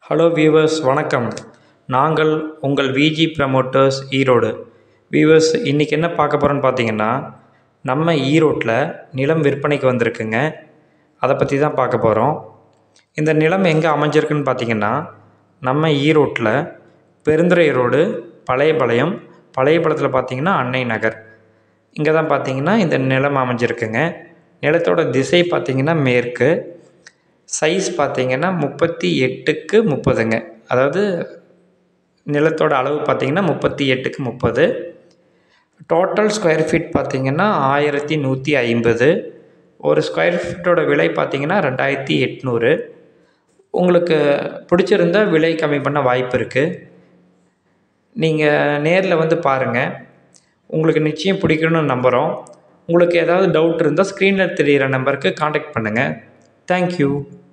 hello viewers வணக்கம் நாங்கள் உங்கள் விஜி ப்ரமோட்டர்ஸ் ஈரோடு வியூவர்ஸ் இன்றைக்கி என்ன பார்க்க போகிறோன்னு பார்த்தீங்கன்னா நம்ம ஈரோட்டில் நிலம் விற்பனைக்கு வந்திருக்குங்க அதை பற்றி தான் பார்க்க போகிறோம் இந்த நிலம் எங்கே அமைஞ்சிருக்குன்னு பார்த்தீங்கன்னா நம்ம ஈரோட்டில் பெருந்துறை ரோடு பழையபாளையம் பழையபாளையத்தில் பார்த்தீங்கன்னா அன்னை நகர் இங்கே தான் பார்த்தீங்கன்னா இந்த நிலம் அமைஞ்சிருக்குங்க நிலத்தோட திசை பார்த்தீங்கன்னா மேற்கு சைஸ் பார்த்தீங்கன்னா முப்பத்தி எட்டுக்கு முப்பதுங்க அதாவது நிலத்தோட அளவு பார்த்தீங்கன்னா முப்பத்தி எட்டுக்கு முப்பது டோட்டல் ஸ்கொயர் ஃபீட் பார்த்தீங்கன்னா ஆயிரத்தி நூற்றி ஐம்பது ஒரு ஸ்கொயர் ஃபீட்டோட விலை பார்த்தீங்கன்னா ரெண்டாயிரத்தி எட்நூறு உங்களுக்கு பிடிச்சிருந்தா விலை கம்மி பண்ண வாய்ப்பு இருக்குது நீங்கள் நேரில் வந்து பாருங்கள் உங்களுக்கு நிச்சயம் பிடிக்கணும்னு நம்புகிறோம் உங்களுக்கு ஏதாவது டவுட் இருந்தால் ஸ்க்ரீனில் தெரிகிற நம்பருக்கு காண்டாக்ட் பண்ணுங்கள் தேங்க்யூ